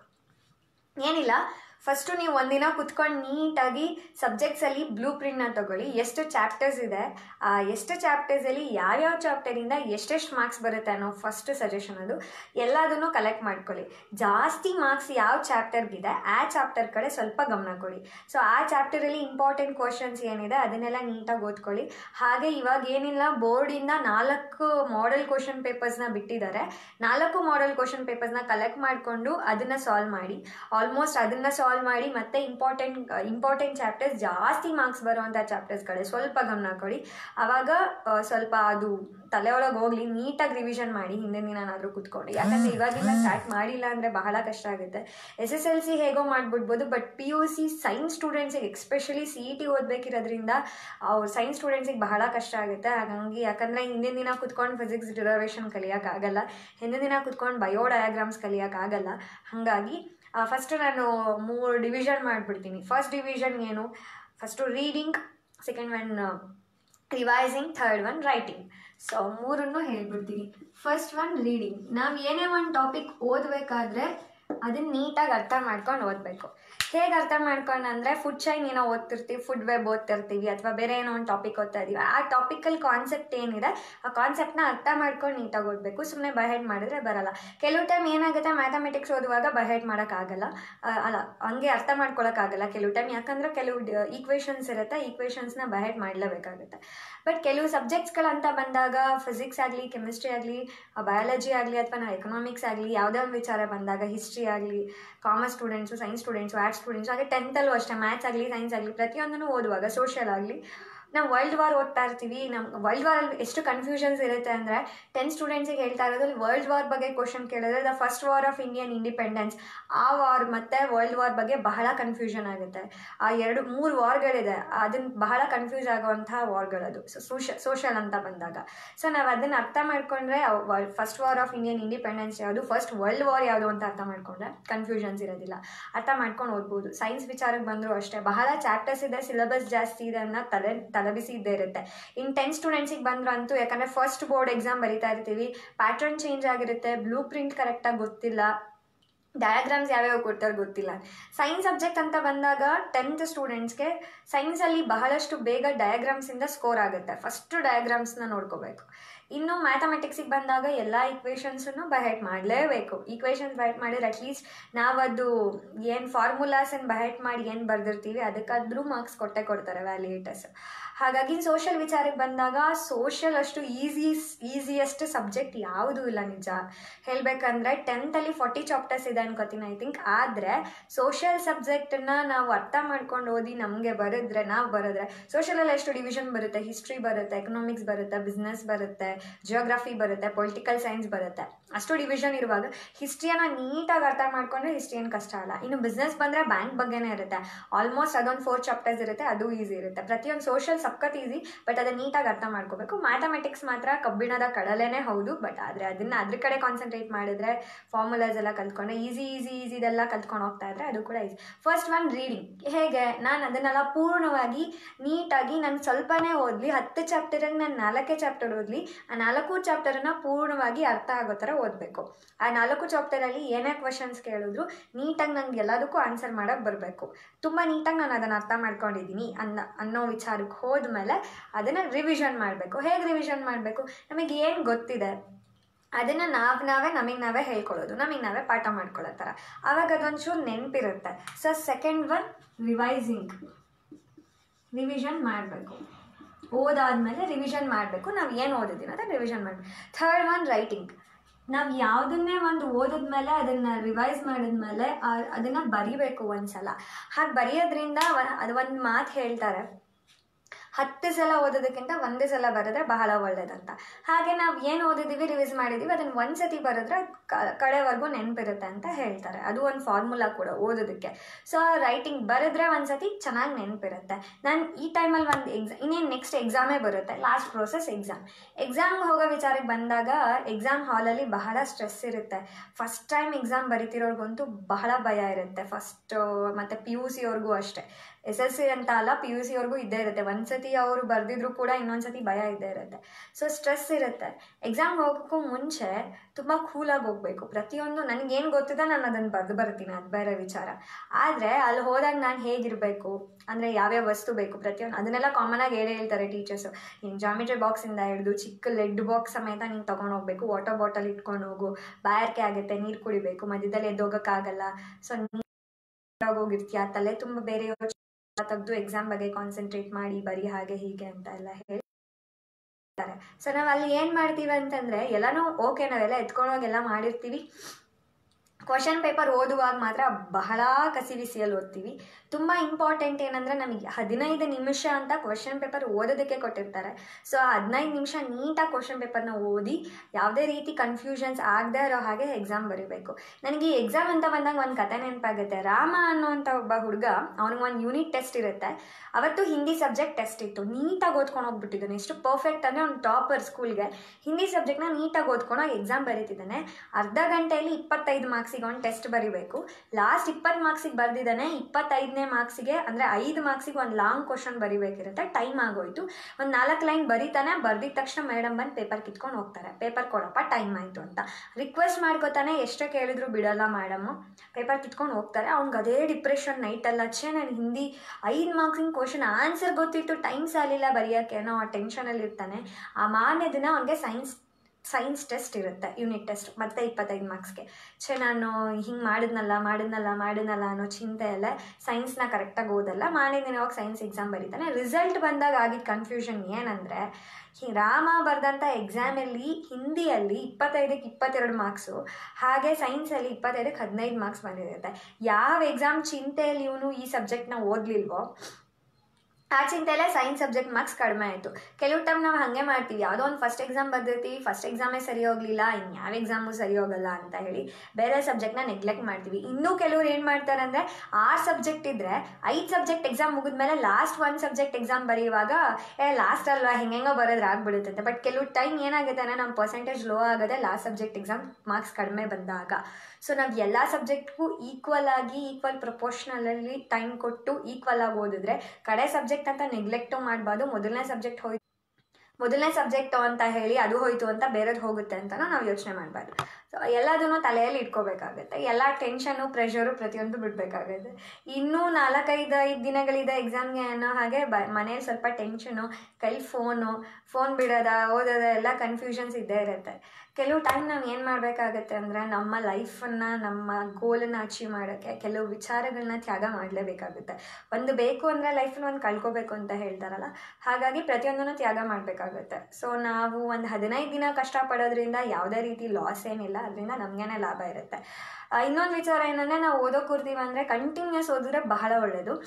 Speaker 1: ಏನಿಲ್ಲ ಫಸ್ಟು ನೀವು ಒಂದಿನ ಕುತ್ಕೊಂಡು ನೀಟಾಗಿ ಸಬ್ಜೆಕ್ಟ್ಸಲ್ಲಿ ಬ್ಲೂ ಪ್ರಿಂಟ್ನ ತೊಗೊಳ್ಳಿ ಎಷ್ಟು ಚಾಪ್ಟರ್ಸ್ ಇದೆ ಆ ಎಷ್ಟು ಚಾಪ್ಟರ್ಸಲ್ಲಿ ಯಾವ್ಯಾವ ಚಾಪ್ಟರಿಂದ ಎಷ್ಟೆಷ್ಟು ಮಾರ್ಕ್ಸ್ ಬರುತ್ತೆ ಅನ್ನೋ ಫಸ್ಟ್ ಸಜೆಷನ್ ಅದು ಎಲ್ಲದನ್ನು ಕಲೆಕ್ಟ್ ಮಾಡ್ಕೊಳ್ಳಿ ಜಾಸ್ತಿ ಮಾರ್ಕ್ಸ್ ಯಾವ ಚಾಪ್ಟರ್ಗಿದೆ ಆ ಚಾಪ್ಟರ್ ಕಡೆ ಸ್ವಲ್ಪ ಗಮನ ಕೊಡಿ ಸೊ ಆ ಚಾಪ್ಟರಲ್ಲಿ ಇಂಪಾರ್ಟೆಂಟ್ ಕ್ವಶನ್ಸ್ ಏನಿದೆ ಅದನ್ನೆಲ್ಲ ನೀಟಾಗಿ ಓದ್ಕೊಳ್ಳಿ ಹಾಗೆ ಇವಾಗ ಏನಿಲ್ಲ ಬೋರ್ಡಿಂದ ನಾಲ್ಕು ಮಾಡೆಲ್ ಕ್ವಶನ್ ಪೇಪರ್ಸ್ನ ಬಿಟ್ಟಿದ್ದಾರೆ ನಾಲ್ಕು ಮಾಡೆಲ್ ಕ್ವಶನ್ ಪೇಪರ್ಸ್ನ ಕಲೆಕ್ಟ್ ಮಾಡಿಕೊಂಡು ಅದನ್ನು ಸಾಲ್ವ್ ಮಾಡಿ ಆಲ್ಮೋಸ್ಟ್ ಅದನ್ನು ಸಾಲ್ವ್ ಮಾಡಿ ಮತ್ತೆ ಇಂಪಾರ್ಟೆಂಟ್ ಇಂಪಾರ್ಟೆಂಟ್ ಚಾಪ್ಟರ್ಸ್ ಜಾಸ್ತಿ ಮಾರ್ಕ್ಸ್ ಬರುವಂಥ ಚಾಪ್ಟರ್ಸ್ ಕಡೆ ಸ್ವಲ್ಪ ಗಮನ ಕೊಡಿ ಆವಾಗ ಸ್ವಲ್ಪ ಅದು ತಲೆ ಒಳಗೆ ಹೋಗ್ಲಿ ನೀಟಾಗಿ ರಿವಿಷನ್ ಮಾಡಿ ಹಿಂದಿನ ದಿನನಾದರೂ ಕುತ್ಕೊಂಡು ಯಾಕಂದರೆ ಇವಾಗಿಲ್ಲ ಸ್ಟಾರ್ಟ್ ಮಾಡಿಲ್ಲ ಅಂದರೆ ಬಹಳ ಕಷ್ಟ ಆಗುತ್ತೆ ಎಸ್ ಎಸ್ ಎಲ್ ಸಿ ಹೇಗೋ ಮಾಡಿಬಿಡ್ಬೋದು but P U C science ಸ್ಟೂಡೆಂಟ್ಸಿಗೆ ಎಕ್ಸ್ಪೆಷಲಿ ಸಿ ಇ ಟಿ ಓದಬೇಕಿರೋದ್ರಿಂದ ಅವ್ರು ಸೈನ್ಸ್ ಸ್ಟೂಡೆಂಟ್ಸಿಗೆ ಬಹಳ ಕಷ್ಟ ಆಗುತ್ತೆ ಹಾಗಾಗಿ ಯಾಕಂದರೆ ಹಿಂದಿನ ದಿನ ಕುತ್ಕೊಂಡು ಫಿಸಿಕ್ಸ್ ಡಿರವೇಷನ್ ಕಲಿಯೋಕ್ಕಾಗಲ್ಲ ಹಿಂದಿನ ದಿನ ಕುತ್ಕೊಂಡು ಬಯೋ ಡಯಾಗ್ರಾಮ್ಸ್ ಕಲಿಯೋಕ್ಕಾಗಲ್ಲ ಹಾಗಾಗಿ ಫಸ್ಟು ನಾನು ಮೂರು ಡಿವಿಷನ್ ಮಾಡಿಬಿಡ್ತೀನಿ ಫಸ್ಟ್ ಡಿವಿಷನ್ ಏನು first reading second one revising third one writing so ಮೂರನ್ನು ಹೇಳ್ಬಿಡ್ತೀನಿ ಫಸ್ಟ್ ಒನ್ ರೀಡಿಂಗ್ ನಾವು ಏನೇ ಒಂದು ಟಾಪಿಕ್ ಓದಬೇಕಾದ್ರೆ ಅದನ್ನ ನೀಟಾಗಿ ಅರ್ಥ ಮಾಡ್ಕೊಂಡು ಓದಬೇಕು ಹೇಗೆ ಅರ್ಥ ಮಾಡ್ಕೊಂಡು ಅಂದರೆ ಫುಡ್ ಚೈನ್ ಏನೋ ಓದ್ತಿರ್ತೀವಿ ಫುಡ್ ವೆಬ್ ಓದ್ತಿರ್ತೀವಿ ಅಥವಾ ಬೇರೆ ಏನೋ ಒಂದು ಟಾಪಿಕ್ ಓದ್ತಾ ಇದೀವಿ ಆ ಟಾಪಿಕಲ್ ಕಾನ್ಸೆಪ್ಟ್ ಏನಿದೆ ಆ ಕಾನ್ಸೆಪ್ಟ್ನ ಅರ್ಥ ಮಾಡ್ಕೊಂಡು ನೀಟಾಗಿ ಓದಬೇಕು ಸುಮ್ಮನೆ ಬಹೆಡ್ ಮಾಡಿದ್ರೆ ಬರಲ್ಲ ಕೆಲವು ಟೈಮ್ ಏನಾಗುತ್ತೆ ಮ್ಯಾಥಮೆಟಿಕ್ಸ್ ಓದುವಾಗ ಬಹೆಡ್ ಮಾಡೋಕ್ಕಾಗಲ್ಲ ಆ, ಅಲ್ಲ ಹಂಗೆ ಅರ್ಥ ಮಾಡ್ಕೊಳಕ್ಕಾಗಲ್ಲ ಕೆಲವು ಟೈಮ್ ಯಾಕಂದ್ರೆ ಕೆಲವು ಈಕ್ವೇಷನ್ಸ್ ಇರುತ್ತೆ ಈಕ್ವೇಷನ್ಸ್ನ ಬಹೆಡ್ ಮಾಡಲೇಬೇಕಾಗುತ್ತೆ ಬಟ್ ಕೆಲವು ಸಬ್ಜೆಕ್ಟ್ಸ್ಗಳಂತ ಬಂದಾಗ ಫಿಸಿಕ್ಸ್ ಆಗಲಿ ಕೆಮಿಸ್ಟ್ರಿ ಆಗಲಿ ಬಯಾಲಜಿ ಆಗಲಿ ಅಥವಾ ನಾವು ಎಕನಾಮಿಕ್ಸ್ ಆಗಲಿ ಯಾವುದೇ ಒಂದು ವಿಚಾರ ಬಂದಾಗ ಹಿಸ್ಟ್ರಿ ಆಗಲಿ commerce students science students arts students ಹಾಗೆ ಟೆಂತಲ್ಲೂ ಅಷ್ಟೇ ಮ್ಯಾಥ್ಸ್ ಆಗಲಿ ಸೈನ್ಸ್ ಆಗಲಿ ಪ್ರತಿಯೊಂದನ್ನು ಓದುವಾಗ ಸೋಷಿಯಲ್ ಆಗಲಿ ನಾವು ವರ್ಲ್ಡ್ ವಾರ್ ಓದ್ತಾ ಇರ್ತೀವಿ ನಮ್ಮ ವರ್ಲ್ಡ್ ವಾರಲ್ಲಿ ಎಷ್ಟು ಕನ್ಫ್ಯೂಷನ್ಸ್ ಇರುತ್ತೆ ಅಂದರೆ ಟೆಂತ್ ಸ್ಟೂಡೆಂಟ್ಸಿಗೆ ಹೇಳ್ತಾ ಇರೋದು ವರ್ಲ್ಡ್ ವಾರ್ ಬಗ್ಗೆ ಕ್ವಶನ್ ಕೇಳಿದ್ರೆ the first war of Indian independence ಆ ವಾರ್ ಮತ್ತು ವರ್ಲ್ಡ್ ವಾರ್ ಬಗ್ಗೆ ಬಹಳ ಕನ್ಫ್ಯೂಷನ್ ಆಗುತ್ತೆ ಆ ಎರಡು ಮೂರು ವಾರ್ಗಳಿದೆ ಅದನ್ನ ಬಹಳ ಕನ್ಫ್ಯೂಸ್ ಆಗುವಂತಹ ವಾರ್ಗಳದು ಸೊ ಸೋಷ ಸೋಷಲ್ ಅಂತ ಬಂದಾಗ ಸೊ ನಾವು ಅದನ್ನು ಅರ್ಥ ಮಾಡ್ಕೊಂಡ್ರೆ first war of Indian independence ಯಾವುದು ಫಸ್ಟ್ ವರ್ಲ್ಡ್ ವಾರ್ ಯಾವುದು ಅಂತ ಅರ್ಥ ಮಾಡ್ಕೊಂಡ್ರೆ ಕನ್ಫ್ಯೂಷನ್ಸ್ ಇರೋದಿಲ್ಲ ಅರ್ಥ ಮಾಡ್ಕೊಂಡು ಓದ್ಬೋದು ಸೈನ್ಸ್ ವಿಚಾರಕ್ಕೆ ಬಂದರೂ ಅಷ್ಟೇ ಬಹಳ ಚಾಪ್ಟರ್ಸ್ ಇದೆ ಸಿಲೆಬಸ್ ಜಾಸ್ತಿ ಇದೆ ಅನ್ನೋ ತಲೆ ತಲೆಬಿಸಿ ಇದ್ದೇ ಇರುತ್ತೆ ಇನ್ನು ಟೆಂತ್ ಸ್ಟೂಡೆಂಟ್ಸಿಗೆ ಬಂದ್ರು ಅಂತೂ ಯಾಕಂದರೆ ಫಸ್ಟ್ ಬೋರ್ಡ್ ಎಕ್ಸಾಮ್ ಬರಿತಾ ಇರ್ತೀವಿ ಪ್ಯಾಟರ್ನ್ ಚೇಂಜ್ ಆಗಿರುತ್ತೆ ಬ್ಲೂ ಪ್ರಿಂಟ್ ಕರೆಕ್ಟಾಗಿ ಗೊತ್ತಿಲ್ಲ ಡಯಾಗ್ರಾಮ್ಸ್ ಯಾವ್ಯಾವ ಕೊಡ್ತಾರೆ ಗೊತ್ತಿಲ್ಲ ಸೈನ್ಸ್ ಸಬ್ಜೆಕ್ಟ್ ಅಂತ ಬಂದಾಗ ಟೆಂತ್ ಸ್ಟೂಡೆಂಟ್ಸ್ಗೆ ಸೈನ್ಸಲ್ಲಿ ಬಹಳಷ್ಟು ಬೇಗ ಡಯಾಗ್ರಾಮ್ಸಿಂದ ಸ್ಕೋರ್ ಆಗುತ್ತೆ ಫಸ್ಟು ಡಯಾಗ್ರಾಮ್ಸ್ನ ನೋಡ್ಕೋಬೇಕು ಇನ್ನು ಮ್ಯಾಥಮೆಟಿಕ್ಸಿಗೆ ಬಂದಾಗ ಎಲ್ಲ ಈಕ್ವೇಷನ್ಸನ್ನು ಬಹೆಟ್ ಮಾಡಲೇಬೇಕು ಈಕ್ವೇಷನ್ಸ್ ಬಹೆಟ್ ಮಾಡಿದ್ರೆ ಅಟ್ಲೀಸ್ಟ್ ನಾವದು ಏನು ಫಾರ್ಮುಲಾಸನ್ನು ಬಹೆಟ್ ಮಾಡಿ ಏನು ಬರೆದಿರ್ತೀವಿ ಅದಕ್ಕಾದ್ರೂ ಮಾರ್ಕ್ಸ್ ಕೊಟ್ಟೆ ಕೊಡ್ತಾರೆ ವ್ಯಾಲಿಡೇಟರ್ಸ್ ಹಾಗಾಗಿ ಸೋಷಲ್ ವಿಚಾರಕ್ಕೆ ಬಂದಾಗ ಸೋಷಲ್ ಅಷ್ಟು ಈಸಿ ಈಸಿಯೆಸ್ಟ್ ಸಬ್ಜೆಕ್ಟ್ ಯಾವುದೂ ಇಲ್ಲ ನಿಜ ಹೇಳಬೇಕಂದ್ರೆ ಟೆಂತಲ್ಲಿ ಫಾರ್ಟಿ ಚಾಪ್ಟರ್ಸ್ ಇದೆ ಅನ್ಕೋತೀನಿ ಐ ಥಿಂಕ್ ಆದರೆ ಸೋಷಲ್ ಸಬ್ಜೆಕ್ಟನ್ನ ನಾವು ಅರ್ಥ ಮಾಡ್ಕೊಂಡು ಓದಿ ನಮಗೆ ಬರೆದ್ರೆ ನಾವು ಬರೆದ್ರೆ ಸೋಷಲಲ್ಲಿ ಎಷ್ಟು ಡಿವಿಷನ್ ಬರುತ್ತೆ ಹಿಸ್ಟ್ರಿ ಬರುತ್ತೆ ಎಕನಾಮಿಕ್ಸ್ ಬರುತ್ತೆ ಬಿಸ್ನೆಸ್ ಬರುತ್ತೆ ಜಿಯೋಗ್ರಫಿ ಬರುತ್ತೆ ಪೊಲಿಟಿಕಲ್ ಸೈನ್ಸ್ ಬರುತ್ತೆ ಅಷ್ಟು ಡಿವಿಷನ್ ಇರುವಾಗ ಹಿಸ್ಟ್ರಿಯನ್ನ ನೀಟಾಗಿ ಅರ್ಥ ಮಾಡ್ಕೊಂಡ್ರೆ ಹಿಸ್ಟ್ರಿ ಏನು ಕಷ್ಟ ಅಲ್ಲ ಇನ್ನು ಬಿಸ್ನೆಸ್ ಬಂದರೆ ಬ್ಯಾಂಕ್ ಬಗ್ಗೆನೇ ಇರುತ್ತೆ ಆಲ್ಮೋಸ್ಟ್ ಅದೊಂದು ಫೋರ್ ಚಾಪ್ಟರ್ಸ್ ಇರುತ್ತೆ ಅದು ಈಸಿ ಇರುತ್ತೆ ಪ್ರತಿಯೊಂದು ಸೋಷಲ್ ಸಖತ್ ಈಸಿ ಬಟ್ ಅದನ್ನ ನೀಟಾಗಿ ಅರ್ಥ ಮಾಡ್ಕೋಬೇಕು ಮ್ಯಾಥಮೆಟಿಕ್ಸ್ ಮಾತ್ರ ಕಬ್ಬಿಣದ ಕಡಲೆನೇ ಹೌದು ಬಟ್ ಆದರೆ ಅದನ್ನ ಅದ್ರ ಕಡೆ ಕಾನ್ಸಂಟ್ರೇಟ್ ಮಾಡಿದ್ರೆ ಫಾರ್ಮುಲಾಸ್ ಎಲ್ಲ ಕಲ್ತ್ಕೊಂಡ್ರೆ ಈಸಿ ಈಸಿ ಈಸಿದೆಲ್ಲ ಕಲ್ತ್ಕೊಂಡು ಹೋಗ್ತಾ ಇದ್ರೆ ಅದು ಕೂಡ ಈಸಿ ಫಸ್ಟ್ ಒನ್ ರೀಡಿಂಗ್ ಹೇಗೆ ನಾನು ಅದನ್ನೆಲ್ಲ ಪೂರ್ಣವಾಗಿ ನೀಟಾಗಿ ನಾನು ಸ್ವಲ್ಪನೇ ಓದಲಿ ಹತ್ತು ಚಾಪ್ಟರಿಗೆ ನಾನು ನಾಲ್ಕೇ ಚಾಪ್ಟರ್ ಓದಲಿ ಆ ನಾಲ್ಕು ಚಾಪ್ಟರನ್ನ ಪೂರ್ಣವಾಗಿ ಅರ್ಥ ಆಗೋ ಥರ ಓದಬೇಕು ಆ ನಾಲ್ಕು ಚಾಪ್ಟರಲ್ಲಿ ಏನೇ ಕ್ವಶನ್ಸ್ ಕೇಳಿದ್ರು ನೀಟಾಗಿ ನಂಗೆ ಎಲ್ಲದಕ್ಕೂ ಆನ್ಸರ್ ಮಾಡೋಕ್ಕೆ ಬರಬೇಕು ತುಂಬ ನೀಟಾಗಿ ನಾನು ಅದನ್ನು ಅರ್ಥ ಮಾಡ್ಕೊಂಡಿದ್ದೀನಿ ಅನ್ನ ಅನ್ನೋ ವಿಚಾರಕ್ಕೆ ಹೋದ್ಮೇಲೆ ಅದನ್ನು ರಿವಿಷನ್ ಮಾಡಬೇಕು ಹೇಗೆ ರಿವಿಷನ್ ಮಾಡಬೇಕು ನಮಗೆ ಏನು ಗೊತ್ತಿದೆ ಅದನ್ನು ನಾವು ನಾವೇ ನಮಗೆ ನಾವೇ ಹೇಳ್ಕೊಳ್ಳೋದು ನಮಗೆ ನಾವೇ ಪಾಠ ಮಾಡ್ಕೊಳ್ಳೋ ಥರ ಆವಾಗ ಅದೊಂಚೂರು ನೆನಪಿರುತ್ತೆ so second one revising revision ಮಾಡಬೇಕು ಓದಾದ್ಮೇಲೆ ರಿವಿಷನ್ ಮಾಡಬೇಕು ನಾವು ಏನು ಓದಿದ್ದೀವಿ ಅಂತ ರಿವಿಷನ್ ಮಾಡಬೇಕು ಥರ್ಡ್ ಒನ್ ರೈಟಿಂಗ್ ನಾವು ಯಾವುದನ್ನೇ ಒಂದು ಓದಿದ್ಮೇಲೆ ಅದನ್ನು ರಿವೈಸ್ ಮಾಡಿದ್ಮೇಲೆ ಅದನ್ನು ಬರಿಬೇಕು ಒಂದ್ಸಲ ಹಾಗೆ ಬರೆಯೋದ್ರಿಂದ ಅದು ಒಂದು ಮಾತು ಹೇಳ್ತಾರೆ ಹತ್ತು ಸಲ ಓದೋದಕ್ಕಿಂತ ಒಂದೇ ಸಲ ಬರೆದ್ರೆ ಬಹಳ ಒಳ್ಳೇದಂತ ಹಾಗೆ ನಾವು ಏನು ಓದಿದ್ದೀವಿ ರಿವೈಸ್ ಮಾಡಿದ್ದೀವಿ ಅದನ್ನು ಒಂದು ಸತಿ ಬರೆದ್ರೆ ಕ- ಕಡೆವರೆಗೂ ನೆನಪಿರುತ್ತೆ ಅಂತ ಹೇಳ್ತಾರೆ ಅದು ಒಂದು ಫಾರ್ಮುಲಾ ಕೂಡ ಓದೋದಕ್ಕೆ ಸೊ ರೈಟಿಂಗ್ ಬರೆದ್ರೆ ಒಂದು ಸತಿ ಚೆನ್ನಾಗಿ ನೆನಪಿರುತ್ತೆ ನಾನು ಈ ಟೈಮಲ್ಲಿ ಒಂದು ಎಕ್ಸಾಮ್ ಇನ್ನೇನು ನೆಕ್ಸ್ಟ್ ಎಕ್ಸಾಮೇ ಬರುತ್ತೆ ಲಾಸ್ಟ್ ಪ್ರೋಸೆಸ್ ಎಕ್ಸಾಮ್ ಎಕ್ಸಾಮ್ಗೆ ಹೋಗೋ ವಿಚಾರಕ್ಕೆ ಬಂದಾಗ ಎಕ್ಸಾಮ್ ಹಾಲಲ್ಲಿ ಬಹಳ ಸ್ಟ್ರೆಸ್ ಇರುತ್ತೆ ಫಸ್ಟ್ ಟೈಮ್ ಎಕ್ಸಾಮ್ ಬರಿತಿರೋರ್ಗಂತೂ ಬಹಳ ಭಯ ಇರುತ್ತೆ ಫಸ್ಟ್ ಮತ್ತು ಪಿ ಯು ಸಿ ಅವ್ರಿಗೂ ಅಷ್ಟೇ ಎಸ್ ಎಲ್ ಸಿ ಅಂತ ಅಲ್ಲ ಪಿ ಯು ಸಿ ಅವ್ರಿಗೂ ಇದ್ದೇ ಇರುತ್ತೆ ಒಂದ್ಸತಿ ಅವರು ಬರೆದಿದ್ರು ಕೂಡ ಇನ್ನೊಂದ್ಸತಿ ಭಯ ಇದ್ದೇ ಇರುತ್ತೆ ಸೊ ಸ್ಟ್ರೆಸ್ ಇರುತ್ತೆ ಎಕ್ಸಾಮ್ಗೆ ಹೋಗೋಕ್ಕೂ ಮುಂಚೆ ತುಂಬ ಕೂಲಾಗಿ ಹೋಗಬೇಕು ಪ್ರತಿಯೊಂದು ನನಗೇನು ಗೊತ್ತಿದೆ ನಾನು ಅದನ್ನು ಬರೆದು ಬರ್ತೀನಿ ಅದು ಬೇರೆ ವಿಚಾರ ಆದರೆ ಅಲ್ಲಿ ಹೋದಾಗ ನಾನು ಹೇಗಿರಬೇಕು ಅಂದರೆ ಯಾವ್ಯಾವ ವಸ್ತು ಬೇಕು ಪ್ರತಿಯೊಂದು ಅದನ್ನೆಲ್ಲ ಕಾಮನಾಗಿ ಹೇಳೇ ಹೇಳ್ತಾರೆ ಟೀಚರ್ಸು ನೀನು ಜಾಮಿಟ್ರಿ ಬಾಕ್ಸಿಂದ ಹಿಡಿದು ಚಿಕ್ಕ ಲೆಡ್ ಬಾಕ್ಸ್ ಸಮೇತ ನೀನು ತೊಗೊಂಡು ಹೋಗ್ಬೇಕು ವಾಟರ್ ಬಾಟಲ್ ಇಟ್ಕೊಂಡು ಹೋಗು ಬಾಯಾರಿಕೆ ಆಗುತ್ತೆ ನೀರು ಕುಡಿಬೇಕು ಮಧ್ಯದಲ್ಲಿ ಎದ್ದೋಗೋಕ್ಕಾಗಲ್ಲ ಸೊ ಹೋಗಿರ್ತೀಯ ತಲೆ ತುಂಬ ಬೇರೆ ಯೋಚನೆ ತೆಗೆದು ಎಕ್ಸಾಮ್ ಬಗ್ಗೆ ಕಾನ್ಸಂಟ್ರೇಟ್ ಮಾಡಿ ಬರೀ ಹಾಗೆ ಹೀಗೆ ಅಂತ ಎಲ್ಲ ಹೇಳ್ತಾರೆ ಸೊ ನಾವು ಅಲ್ಲಿ ಏನು ಮಾಡ್ತೀವಿ ಅಂತಂದರೆ ಎಲ್ಲನೂ ಓಕೆ ನಾವೆಲ್ಲ ಎತ್ಕೊಂಡೋಗಿ ಎಲ್ಲ ಮಾಡಿರ್ತೀವಿ ಕ್ವಶನ್ ಪೇಪರ್ ಓದುವಾಗ ಮಾತ್ರ ಬಹಳ ಕಸಿವಿಸಿಯಲ್ಲಿ ಓದ್ತೀವಿ ತುಂಬ ಇಂಪಾರ್ಟೆಂಟ್ ಏನಂದರೆ ನಮಗೆ ಹದಿನೈದು ನಿಮಿಷ ಅಂತ ಕ್ವಶನ್ ಪೇಪರ್ ಓದೋದಕ್ಕೆ ಕೊಟ್ಟಿರ್ತಾರೆ ಸೊ ಆ ಹದಿನೈದು ನಿಮಿಷ ನೀಟಾಗಿ ಕ್ವಶನ್ ಪೇಪರ್ನ ಓದಿ ಯಾವುದೇ ರೀತಿ ಕನ್ಫ್ಯೂಷನ್ಸ್ ಆಗದೆ ಇರೋ ಹಾಗೆ ಎಕ್ಸಾಮ್ ಬರೀಬೇಕು ನನಗೆ ಈ ಎಕ್ಸಾಮ್ ಅಂತ ಬಂದಾಗ ಒಂದು ಕತೆ ನೆನಪಾಗುತ್ತೆ ರಾಮ ಅನ್ನೋಂಥ ಒಬ್ಬ ಹುಡುಗ ಅವ್ನಿಗೆ ಒಂದು ಯೂನಿಟ್ ಟೆಸ್ಟ್ ಇರುತ್ತೆ ಅವತ್ತು ಹಿಂದಿ ಸಬ್ಜೆಕ್ಟ್ ಟೆಸ್ಟ್ ಇತ್ತು ನೀಟಾಗಿ ಓದ್ಕೊಂಡು ಹೋಗ್ಬಿಟ್ಟಿದ್ದಾನೆ ಎಷ್ಟು ಪರ್ಫೆಕ್ಟ್ ಅಂದರೆ ಅವ್ನು ಟಾಪರ್ ಸ್ಕೂಲ್ಗೆ ಹಿಂದಿ ಸಬ್ಜೆಕ್ಟ್ನ ನೀಟಾಗಿ ಓದ್ಕೊಂಡು ಎಕ್ಸಾಮ್ ಬರೀತಿದ್ದಾನೆ ಅರ್ಧ ಗಂಟೆಯಲ್ಲಿ ಇಪ್ಪತ್ತೈದು ಮಾರ್ಕ್ಸಿಗೆ ಮಾರ್ಕ್ಸಿಗೆ ಒಂದು ಟೆಸ್ಟ್ ಬರಿಬೇಕು ಲಾಸ್ಟ್ ಇಪ್ಪತ್ತು ಮಾರ್ಕ್ಸಿಗೆ ಬರ್ದಿದ್ದಾನೆ ಇಪ್ಪತ್ತೈದನೇ ಮಾರ್ಕ್ಸಿಗೆ ಅಂದರೆ ಐದು ಮಾರ್ಕ್ಸಿಗೆ ಒಂದು ಲಾಂಗ್ ಕ್ವಶನ್ ಬರಿಬೇಕಿರುತ್ತೆ ಟೈಮ್ ಆಗೋಯ್ತು ಒಂದು ನಾಲ್ಕು ಲೈನ್ ಬರೀತಾನೆ ಬರ್ದಿದ ತಕ್ಷಣ ಮೇಡಮ್ ಬಂದು ಪೇಪರ್ ಕಿತ್ಕೊಂಡು ಹೋಗ್ತಾರೆ ಪೇಪರ್ ಕೊಡಪ್ಪ ಟೈಮ್ ಆಯಿತು ಅಂತ ರಿಕ್ವೆಸ್ಟ್ ಮಾಡ್ಕೋತಾನೆ ಎಷ್ಟೇ ಕೇಳಿದ್ರು ಬಿಡಲ್ಲ ಮೇಡಮು ಪೇಪರ್ ಕಿತ್ಕೊಂಡು ಹೋಗ್ತಾರೆ ಅವ್ನಿಗೆ ಅದೇ ಡಿಪ್ರೆಷನ್ ನೈಟಲ್ಲ ಛೇ ನಾನು ಹಿಂದಿ ಐದು ಮಾರ್ಕ್ಸಿನ ಕ್ವಶನ್ ಆನ್ಸರ್ ಗೊತ್ತಿತ್ತು ಟೈಮ್ ಸಾಲಿಲ್ಲ ಬರೆಯೋಕ್ಕೆ ಅನ್ನೋ ಆ ಟೆನ್ಷನಲ್ಲಿ ಇರ್ತಾನೆ ಆ ಮಾರನೇ ದಿನ ಅವನಿಗೆ ಸೈನ್ಸ್ ಸೈನ್ಸ್ ಟೆಸ್ಟ್ ಇರುತ್ತೆ ಯೂನಿಟ್ ಟೆಸ್ಟ್ ಮತ್ತೆ ಇಪ್ಪತ್ತೈದು ಮಾರ್ಕ್ಸ್ಗೆ ಛೇ ನಾನು ಹಿಂಗೆ ಮಾಡಿದ್ನಲ್ಲ ಮಾಡಿದ್ನಲ್ಲ ಮಾಡಿದ್ನಲ್ಲ ಅನ್ನೋ ಚಿಂತೆಯಲ್ಲೇ ಸೈನ್ಸ್ನ ಕರೆಕ್ಟಾಗಿ ಓದಲ್ಲ ಮಾರನೇ ದಿನ ಹೋಗಿ ಸೈನ್ಸ್ ಎಕ್ಸಾಮ್ ಬರೀತಾನೆ ರಿಸಲ್ಟ್ ಬಂದಾಗ ಆಗಿದ್ದ ಕನ್ಫ್ಯೂಷನ್ ಏನಂದರೆ ಹಿ ರಾಮ ಬರೆದಂಥ ಎಕ್ಸಾಮಲ್ಲಿ ಹಿಂದಿಯಲ್ಲಿ ಇಪ್ಪತ್ತೈದಕ್ಕೆ ಇಪ್ಪತ್ತೆರಡು ಮಾರ್ಕ್ಸು ಹಾಗೆ ಸೈನ್ಸಲ್ಲಿ ಇಪ್ಪತ್ತೈದಕ್ಕೆ ಹದಿನೈದು ಮಾರ್ಕ್ಸ್ ಬಂದಿರುತ್ತೆ ಯಾವ ಎಕ್ಸಾಮ್ ಚಿಂತೆಯಲ್ಲಿ ಇವನು ಈ ಸಬ್ಜೆಕ್ಟ್ನ ಓದಲಿಲ್ವೋ ಆ ಚಿಂತೆಯಲ್ಲೇ ಸೈನ್ಸ್ ಸಬ್ಜೆಕ್ಟ್ ಮಾರ್ಕ್ಸ್ ಕಡಿಮೆ ಆಯಿತು ಕೆಲವು ಟೈಮ್ ನಾವು ಹಾಗೆ ಮಾಡ್ತೀವಿ ಯಾವುದೋ ಒಂದು ಫಸ್ಟ್ ಎಕ್ಸಾಮ್ ಬರ್ದಿರ್ತೀವಿ ಫಸ್ಟ್ ಎಕ್ಸಾಮೇ ಸರಿ ಹೋಗಲಿಲ್ಲ ಇನ್ಯಾವ ಎಕ್ಸಾಮು ಸರಿ ಹೋಗಲ್ಲ ಅಂತ ಹೇಳಿ ಬೇರೆ ಸಬ್ಜೆಕ್ಟ್ನ ನೆಗ್ಲೆಕ್ಟ್ ಮಾಡ್ತೀವಿ ಇನ್ನೂ ಕೆಲವ್ರು ಏನು ಮಾಡ್ತಾರೆ ಅಂದರೆ ಆರು ಸಬ್ಜೆಕ್ಟ್ ಇದ್ದರೆ ಐದು ಸಬ್ಜೆಕ್ಟ್ ಎಕ್ಸಾಮ್ ಮುಗಿದ್ಮೇಲೆ ಲಾಸ್ಟ್ ಒಂದು ಸಬ್ಜೆಕ್ಟ್ ಎಕ್ಸಾಮ್ ಬರೆಯುವಾಗ ಏ ಲಾಸ್ಟ್ ಅಲ್ವಾ ಹೆಂಗೆಂಗೋ ಬರೋದ್ರೆ ಆಗ್ಬಿಡುತ್ತೆ ಬಟ್ ಕೆಲವು ಟೈಮ್ ಏನಾಗುತ್ತೆ ಅಂದರೆ ನಮ್ಮ ಪರ್ಸೆಂಟೇಜ್ ಲೋ ಆಗೋದೆ ಲಾಸ್ಟ್ ಸಬ್ಜೆಕ್ಟ್ ಎಕ್ಸಾಮ್ ಮಾರ್ಕ್ಸ್ ಕಡಿಮೆ ಬಂದಾಗ ಸೊ ನಾವು ಎಲ್ಲ ಸಬ್ಜೆಕ್ಟ್ಗೂ ಈಕ್ವಲ್ ಆಗಿ ಈಕ್ವಲ್ ಪ್ರಪೋರ್ಷನಲಲ್ಲಿ ಟೈಮ್ ಕೊಟ್ಟು ಈಕ್ವಲ್ ಆಗಿ ಓದಿದ್ರೆ ಕಡೆ ಸಬ್ಜೆಕ್ಟ್ ಅಂತ ನೆಗ್ಲೆಕ್ಟು ಮಾಡಬಾರ್ದು ಮೊದಲನೇ ಸಬ್ಜೆಕ್ಟ್ ಹೋಯ್ತು ಮೊದಲನೇ ಸಬ್ಜೆಕ್ಟು ಅಂತ ಹೇಳಿ ಅದು ಹೋಯ್ತು ಅಂತ ಬೇರೆದು ಹೋಗುತ್ತೆ ಅಂತ ನಾವು ಯೋಚನೆ ಮಾಡಬಾರ್ದು ಸೊ ಎಲ್ಲದನ್ನು ತಲೆಯಲ್ಲಿ ಇಟ್ಕೋಬೇಕಾಗುತ್ತೆ ಎಲ್ಲ ಟೆನ್ಷನು ಪ್ರೆಷರು ಪ್ರತಿಯೊಂದು ಬಿಡಬೇಕಾಗುತ್ತೆ ಇನ್ನೂ ನಾಲ್ಕೈದು ಐದು ದಿನಗಳಿದೆ ಎಕ್ಸಾಮ್ಗೆ ಅನ್ನೋ ಹಾಗೆ ಬ ಮನೇಲಿ ಸ್ವಲ್ಪ ಟೆನ್ಷನು ಕೈ ಫೋನು ಫೋನ್ ಬಿಡೋದ ಓದೋದ ಎಲ್ಲ ಕನ್ಫ್ಯೂಷನ್ಸ್ ಇದ್ದೇ ಇರುತ್ತೆ ಕೆಲವು ಟೈಮ್ ನಾವು ಏನು ಮಾಡಬೇಕಾಗತ್ತೆ ಅಂದರೆ ನಮ್ಮ ಲೈಫನ್ನು ನಮ್ಮ ಗೋಲನ್ನು ಅಚೀವ್ ಮಾಡೋಕ್ಕೆ ಕೆಲವು ವಿಚಾರಗಳನ್ನ ತ್ಯಾಗ ಮಾಡಲೇಬೇಕಾಗುತ್ತೆ ಒಂದು ಬೇಕು ಅಂದರೆ ಲೈಫಲ್ಲಿ ಒಂದು ಕಳ್ಕೊಬೇಕು ಅಂತ ಹೇಳ್ತಾರಲ್ಲ ಹಾಗಾಗಿ ಪ್ರತಿಯೊಂದನ್ನು ತ್ಯಾಗ ಮಾಡಬೇಕಾಗುತ್ತೆ ಸೊ ನಾವು ಒಂದು ಹದಿನೈದು ದಿನ ಕಷ್ಟಪಡೋದ್ರಿಂದ ಯಾವುದೇ ರೀತಿ ಲಾಸ್ ಏನಿಲ್ಲ ಅದರಿಂದ ನಮಗೇನೆ ಲಾಭ ಇರುತ್ತೆ ಇನ್ನೊಂದು ವಿಚಾರ ಏನಂದರೆ ನಾವು ಓದೋ ಕೂರ್ತೀವಿ ಅಂದರೆ ಕಂಟಿನ್ಯೂಸ್ ಓದಿದ್ರೆ ಬಹಳ ಒಳ್ಳೆಯದು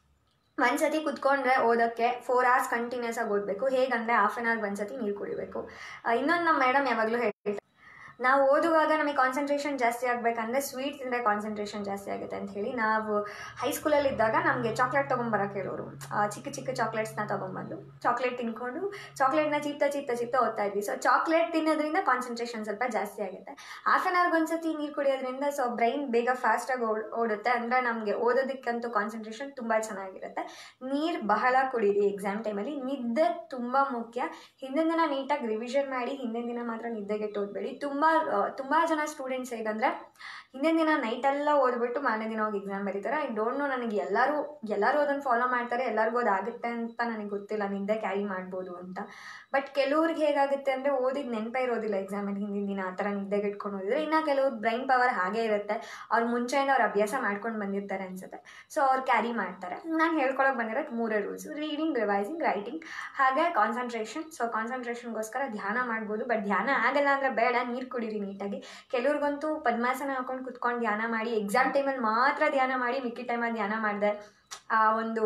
Speaker 1: ಒಂದ್ಸತಿ ಕುತ್ಕೊಂಡ್ರೆ ಓದೋಕ್ಕೆ ಫೋರ್ ಅವರ್ಸ್ ಕಂಟಿನ್ಯೂಸ್ ಆಗಿ ಓದಬೇಕು ಹೇಗಂದರೆ ಹಾಫ್ ಆನ್ ಅವರ್ ಒಂದ್ಸತಿ ನೀರು ಕುಡಿಬೇಕು ಇನ್ನೊಂದು ನಮ್ಮ ಮೇಡಮ್ ಯಾವಾಗಲೂ ಹೇಳ್ತಾರೆ ನಾವು ಓದುವಾಗ ನಮಗೆ ಕಾನ್ಸಂಟ್ರೇಷನ್ ಜಾಸ್ತಿ ಆಗಬೇಕಂದ್ರೆ ಸ್ವೀಟ್ ತಿಂದರೆ ಕಾನ್ಸಂಟ್ರೇಷನ್ ಜಾಸ್ತಿ ಆಗುತ್ತೆ ಅಂತ ಹೇಳಿ ನಾವು ಹೈಸ್ಕೂಲಲ್ಲಿ ಇದ್ದಾಗ ನಮಗೆ ಚಾಕ್ಲೇಟ್ ತೊಗೊಂಬರಕ್ಕೆ ಹೇಳೋರು ಆ, ಚಿಕ್ಕ ಚಿಕ್ಕ ಚಾಕ್ಲೇಟ್ಸ್ನ ತೊಗೊಂಬಂದು ಚಾಕ್ಲೇಟ್ ತಿನ್ಕೊಂಡು ಚಾಕ್ಲೇಟ್ನ ಚಿತ್ತ ಚಿತ್ತ ಚಿತ್ತ ಓದ್ತಾ ಇದ್ವಿ ಸೊ ಚಾಕ್ಲೇಟ್ ತಿನ್ನೋದ್ರಿಂದ ಕಾನ್ಸಂಟ್ರೇಷನ್ ಸ್ವಲ್ಪ ಜಾಸ್ತಿ ಆಗುತ್ತೆ ಹಾಫ್ ಆನ್ ಅವರ್ಗೆ ಒಂದ್ಸತಿ ನೀರು ಕುಡಿಯೋದ್ರಿಂದ ಸೊ ಬ್ರೈನ್ ಬೇಗ ಫಾಸ್ಟಾಗಿ ಓಡ್ ಓಡುತ್ತೆ ಅಂದರೆ ನಮಗೆ ಓದೋದಕ್ಕಂತೂ ಕಾನ್ಸಂಟ್ರೇಷನ್ ತುಂಬ ಚೆನ್ನಾಗಿರುತ್ತೆ ನೀರು ಬಹಳ ಕುಡೀರಿ ಎಕ್ಸಾಮ್ ಟೈಮಲ್ಲಿ ನಿದ್ದೆ ತುಂಬ ಮುಖ್ಯ ಹಿಂದಿನ ದಿನ ನೀಟಾಗಿ ರಿವಿಷನ್ ಮಾಡಿ ಹಿಂದಿನ ದಿನ ಮಾತ್ರ ನಿದ್ದೆಗೆಟ್ಟು ಓದಬೇಡಿ ತುಂಬ ತುಂಬ ಜನ ಸ್ಟೂಡೆಂಟ್ಸ್ ಹೇಗಂದರೆ ಹಿಂದಿನ ದಿನ ನೈಟೆಲ್ಲ ಓದ್ಬಿಟ್ಟು ಮಾರನೇ ದಿನ ಹೋಗಿ ಎಕ್ಸಾಮ್ ಬರೀತಾರೆ ಐ ಡೋಂಟ್ ನೋ ನನಗೆ ಎಲ್ಲರೂ ಎಲ್ಲರೂ ಅದನ್ನು ಫಾಲೋ ಮಾಡ್ತಾರೆ ಎಲ್ಲರಿಗೂ ಅದು ಆಗುತ್ತೆ ಅಂತ ನನಗೆ ಗೊತ್ತಿಲ್ಲ ನಿದ್ದೆ ಕ್ಯಾರಿ ಮಾಡ್ಬೋದು ಅಂತ ಬಟ್ ಕೆಲವ್ರಿಗೆ ಹೇಗಾಗುತ್ತೆ ಅಂದರೆ ಓದಿದ ನೆನಪೇ ಇರೋದಿಲ್ಲ ಎಕ್ಸಾಮಲ್ಲಿ ಹಿಂದಿನ ದಿನ ಆ ಥರ ನಿದ್ದೆಗೆ ಇಟ್ಕೊಂಡು ಓದಿದ್ರೆ ಇನ್ನು ಕೆಲವ್ರು ಬ್ರೈನ್ ಪವರ್ ಹಾಗೇ ಇರುತ್ತೆ ಅವ್ರು ಮುಂಚೆಯಿಂದ ಅವ್ರು ಅಭ್ಯಾಸ ಮಾಡ್ಕೊಂಡು ಬಂದಿರ್ತಾರೆ ಅನ್ಸುತ್ತೆ ಸೊ ಅವ್ರು ಕ್ಯಾರಿ ಮಾಡ್ತಾರೆ ನಾನು ಹೇಳ್ಕೊಳಕ್ಕೆ ಬಂದಿರೋದು ಮೂರೇ ರೂಲ್ಸ್ ರೀಡಿಂಗ್ ರಿವೈಸಿಂಗ್ ರೈಟಿಂಗ್ ಹಾಗೆ ಕಾನ್ಸಂಟ್ರೇಷನ್ ಸೊ ಕಾನ್ಸಂಟ್ರೇಷನ್ಗೋಸ್ಕರ ಧ್ಯಾನ ಮಾಡ್ಬೋದು ಬಟ್ ಧ್ಯಾನ ಆಗಲ್ಲ ಅಂದರೆ ಬೇಡ ನೀರು ಕುಡೀರಿ ನೀಟಾಗಿ ಕೆಲವ್ರಿಗಂತೂ ಪದ್ಮಾಸನ ಹಾಕೊಂಡು ಕುತ್ಕೊಂಡು ಧ್ಯಾನ ಮಾಡಿ ಎಕ್ಸಾಮ್ ಟೈಮಲ್ಲಿ ಮಾತ್ರ ಧ್ಯಾನ ಮಾಡಿ ಮಿಕ್ಕಿ ಟೈಮಲ್ಲಿ ಧ್ಯಾನ ಮಾಡಿದೆ ಆ ಒಂದು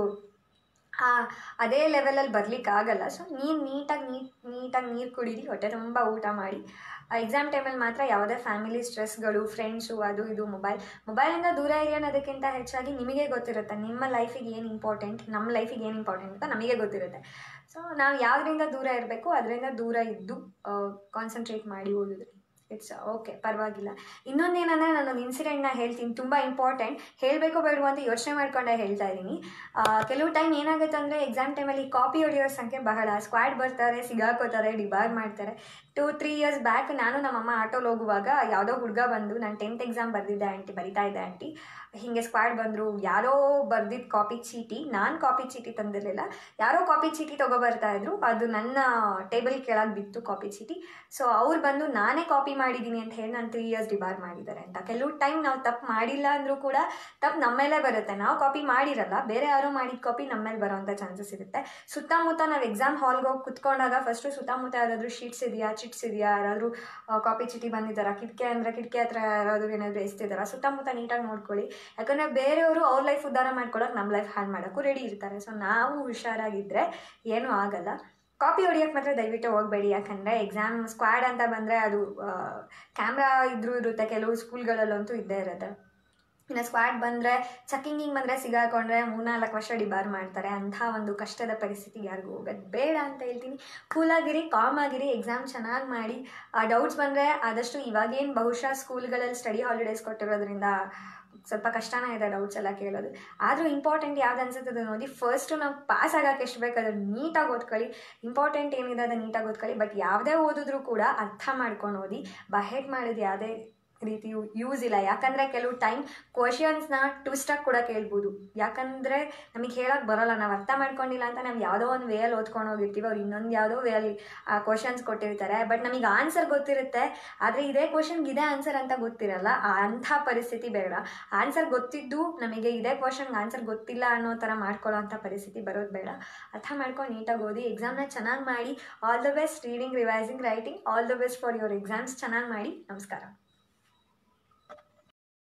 Speaker 1: ಆ ಅದೇ ಲೆವೆಲಲ್ಲಿ ಬರ್ಲಿಕ್ಕೆ ಆಗಲ್ಲ ಸೊ ನೀರು ನೀಟಾಗಿ ನೀಟ್ ನೀಟಾಗಿ ನೀರು ಕುಡೀರಿ ಹೊಟ್ಟೆ ತುಂಬ ಊಟ ಮಾಡಿ ಎಕ್ಸಾಮ್ ಟೈಮಲ್ಲಿ ಮಾತ್ರ ಯಾವುದೇ ಫ್ಯಾಮಿಲಿ ಸ್ಟ್ರೆಸ್ಗಳು ಫ್ರೆಂಡ್ಸು ಅದು ಇದು ಮೊಬೈಲ್ ಮೊಬೈಲಿಂದ ದೂರ ಇರಿ ಅನ್ನೋದಕ್ಕಿಂತ ಹೆಚ್ಚಾಗಿ ನಿಮಗೆ ಗೊತ್ತಿರುತ್ತೆ ನಿಮ್ಮ ಲೈಫಿಗೆ ಏನು ಇಂಪಾರ್ಟೆಂಟ್ ನಮ್ಮ ಲೈಫಿಗೆ ಏನು ಇಂಪಾರ್ಟೆಂಟ್ ಅಂತ ನಮಗೆ ಗೊತ್ತಿರುತ್ತೆ ಸೊ ನಾವು ಯಾವುದರಿಂದ ದೂರ ಇರಬೇಕು ಅದರಿಂದ ದೂರ ಇದ್ದು ಕಾನ್ಸಂಟ್ರೇಟ್ ಮಾಡಿ ಓದಿದ್ರೆ ಇಟ್ಸ್ ಓಕೆ ಪರವಾಗಿಲ್ಲ ಇನ್ನೊಂದೇನಂದರೆ ನಾನೊಂದು ಇನ್ಸಿಡೆಂಟ್ನ ಹೇಳ್ತೀನಿ ತುಂಬ ಇಂಪಾರ್ಟೆಂಟ್ ಹೇಳಬೇಕೋ ಬೇಡವೋ ಅಂತ ಯೋಚನೆ ಮಾಡ್ಕೊಂಡೆ ಹೇಳ್ತಾ ಇದ್ದೀನಿ ಕೆಲವು ಟೈಮ್ ಏನಾಗುತ್ತೆ ಅಂದರೆ ಎಕ್ಸಾಮ್ ಟೈಮಲ್ಲಿ ಕಾಪಿ ಹೊಡೆಯೋ ಸಂಖ್ಯೆ ಬಹಳ ಸ್ಕ್ವಾಡ್ ಬರ್ತಾರೆ ಸಿಗಾಕೋತಾರೆ ಡಿಬಾರ್ ಮಾಡ್ತಾರೆ ಟೂ ತ್ರೀ ಇಯರ್ಸ್ ಬ್ಯಾಕ್ ನಾನು ನಮ್ಮಮ್ಮ ಆಟೋಲಿ ಹೋಗುವಾಗ ಯಾವುದೋ ಹುಡುಗ ಬಂದು ನಾನು ಟೆಂತ್ ಎಕ್ಸಾಮ್ ಬರೆದಿದ್ದೆ ಆಂಟಿ ಬರಿತಾ ಇದ್ದೆ ಆಂಟಿ ಹೀಗೆ ಸ್ಕ್ವಾಡ್ ಬಂದರು ಯಾರೋ ಬರ್ದಿದ್ದ ಕಾಪಿ ಚೀಟಿ ನಾನು ಕಾಪಿ ಚೀಟಿ ತಂದಿರಲಿಲ್ಲ ಯಾರೋ ಕಾಪಿ ಚೀಟಿ ತೊಗೊಬರ್ತಾ ಇದ್ರು ಅದು ನನ್ನ ಟೇಬಲ್ ಕೆಳಗೆ ಬಿತ್ತು ಕಾಪಿ ಚೀಟಿ ಸೊ ಅವ್ರು ಬಂದು ನಾನೇ ಕಾಪಿ ಮಾಡಿದ್ದೀನಿ ಅಂತ ಹೇಳಿ ನಾನು ತ್ರೀ ಇಯರ್ಸ್ ಡಿಬಾರ್ ಮಾಡಿದ್ದಾರೆ ಅಂತ ಕೆಲವು ಟೈಮ್ ನಾವು ತಪ್ಪು ಮಾಡಿಲ್ಲ ಅಂದರೂ ಕೂಡ ತಪ್ಪು ನಮ್ಮ ಮೇಲೆ ಬರುತ್ತೆ ನಾವು ಕಾಪಿ ಮಾಡಿರಲ್ಲ ಬೇರೆ ಯಾರೋ ಮಾಡಿದ ಕಾಪಿ ನಮ್ಮ ಮೇಲೆ ಬರೋವಂಥ ಚಾನ್ಸಸ್ ಇರುತ್ತೆ ಸುತ್ತಮುತ್ತ ನಾವು ಎಕ್ಸಾಮ್ ಹಾಲ್ಗೆ ಹೋಗಿ ಕುತ್ಕೊಂಡಾಗ ಫಸ್ಟು ಸುತ್ತಮುತ್ತ ಯಾರಾದರೂ ಶೀಟ್ಸ್ ಇದೆಯಾ ಚಿಟ್ಸ್ ಇದೆಯಾ ಯಾರಾದರೂ ಕಾಪಿ ಚೀಟಿ ಬಂದಿದ್ದಾರಾ ಕಿಟಕಿ ಅಂದರೆ ಕಿಟಕಿ ಹತ್ರ ಯಾರಾದರೂ ಏನಾದರೂ ಎಸ್ತಿದ್ದಾರಾ ಸುತ್ತಮುತ್ತ ನೀಟಾಗಿ ನೋಡ್ಕೊಳ್ಳಿ ಯಾಕಂದರೆ ಬೇರೆಯವರು ಅವ್ರ ಲೈಫ್ ಉದ್ಧಾರ ಮಾಡ್ಕೊಳ್ಳೋಕೆ ನಮ್ಮ ಲೈಫ್ ಹಾಳು ಮಾಡೋಕ್ಕೂ ರೆಡಿ ಇರ್ತಾರೆ ಸೊ ನಾವು ಹುಷಾರಾಗಿದ್ದರೆ ಏನೂ ಆಗಲ್ಲ ಕಾಪಿ ಹೊಡಿಯೋಕ್ಕೆ ಮಾತ್ರ ದಯವಿಟ್ಟು ಹೋಗಬೇಡಿ ಯಾಕಂದರೆ ಎಕ್ಸಾಮ್ ಸ್ಕ್ವಾಡ್ ಅಂತ ಬಂದರೆ ಅದು ಕ್ಯಾಮ್ರಾ ಇದ್ರೂ ಇರುತ್ತೆ ಕೆಲವು ಸ್ಕೂಲ್ಗಳಲ್ಲಂತೂ ಇದ್ದೇ ಇರುತ್ತೆ ಇನ್ನು ಸ್ಕ್ವಾಡ್ ಬಂದರೆ ಚಕ್ಕಿಂಗಿಂಗ್ ಬಂದರೆ ಸಿಗಾಕೊಂಡ್ರೆ ಮೂರ್ನಾಲ್ಕು ವರ್ಷ ಡಿಬಾರ್ ಮಾಡ್ತಾರೆ ಅಂಥ ಒಂದು ಕಷ್ಟದ ಪರಿಸ್ಥಿತಿಗೆ ಯಾರಿಗೂ ಹೋಗೋದು ಬೇಡ ಅಂತ ಹೇಳ್ತೀನಿ ಕೂಲಾಗಿರಿ ಕಾಮ್ ಆಗಿರಿ ಎಕ್ಸಾಮ್ ಚೆನ್ನಾಗಿ ಮಾಡಿ ಆ ಡೌಟ್ಸ್ ಬಂದರೆ ಆದಷ್ಟು ಇವಾಗೇನು ಬಹುಶಃ ಸ್ಕೂಲ್ಗಳಲ್ಲಿ ಸ್ಟಡಿ ಹಾಲಿಡೇಸ್ ಕೊಟ್ಟಿರೋದ್ರಿಂದ ಸ್ವಲ್ಪ ಕಷ್ಟನೇ ಇದೆ ಡೌಟ್ಸ್ ಎಲ್ಲ ಕೇಳೋದು ಆದರೂ ಇಂಪಾರ್ಟೆಂಟ್ ಯಾವ್ದು ಅನ್ಸುತ್ತೆ ಅದನ್ನ ಓದಿ ಫಸ್ಟು ನಾವು ಪಾಸ್ ಆಗೋಕೆ ಎಷ್ಟು ಬೇಕು ಅದನ್ನು ನೀಟಾಗಿ ಓದ್ಕೊಳ್ಳಿ ಇಂಪಾರ್ಟೆಂಟ್ ಏನಿದೆ ಅದನ್ನು ನೀಟಾಗಿ ಓದ್ಕೊಳ್ಳಿ ಬಟ್ ಯಾವುದೇ ಓದಿದ್ರೂ ಕೂಡ ಅರ್ಥ ಮಾಡ್ಕೊಂಡು ಓದಿ ಬಹೆಟ್ ಮಾಡಿದ ಯಾವುದೇ ರೀತಿ ಯೂಸ್ ಇಲ್ಲ ಯಾಕಂದರೆ ಕೆಲವು ಟೈಮ್ ಕ್ವಶನ್ಸ್ನ ಟ್ವಿಸ್ಟಾಗಿ ಕೂಡ ಕೇಳ್ಬೋದು ಯಾಕಂದರೆ ನಮಗೆ ಹೇಳೋಕೆ ಬರೋಲ್ಲ ನಾವು ಅರ್ಥ ಮಾಡ್ಕೊಂಡಿಲ್ಲ ಅಂತ ನಾವು ಯಾವುದೋ ಒಂದು ವೇಯಲ್ಲಿ ಓದ್ಕೊಂಡು ಹೋಗಿರ್ತೀವಿ ಅವ್ರು ಇನ್ನೊಂದು ಯಾವುದೋ ವೇಯಲ್ಲಿ ಆ ಕ್ವಶನ್ಸ್ ಕೊಟ್ಟಿರ್ತಾರೆ ಬಟ್ ನಮಗೆ ಆನ್ಸರ್ ಗೊತ್ತಿರುತ್ತೆ ಆದರೆ ಇದೇ ಕ್ವಶನ್ಗೆ ಇದೇ ಆನ್ಸರ್ ಅಂತ ಗೊತ್ತಿರಲ್ಲ ಆ ಅಂಥ ಪರಿಸ್ಥಿತಿ ಬೇಡ ಆನ್ಸರ್ ಗೊತ್ತಿದ್ದು ನಮಗೆ ಇದೇ ಕ್ವಶನ್ಗೆ ಆನ್ಸರ್ ಗೊತ್ತಿಲ್ಲ ಅನ್ನೋ ಥರ ಮಾಡ್ಕೊಳ್ಳೋ ಅಂಥ ಪರಿಸ್ಥಿತಿ ಬರೋದು ಬೇಡ ಅರ್ಥ ಮಾಡ್ಕೊಂಡು ನೀಟಾಗಿ ಓದಿ ಎಕ್ಸಾಮ್ನ ಚೆನ್ನಾಗಿ ಮಾಡಿ all the best reading revising writing all the best for your exams ಚೆನ್ನಾಗಿ ಮಾಡಿ ನಮಸ್ಕಾರ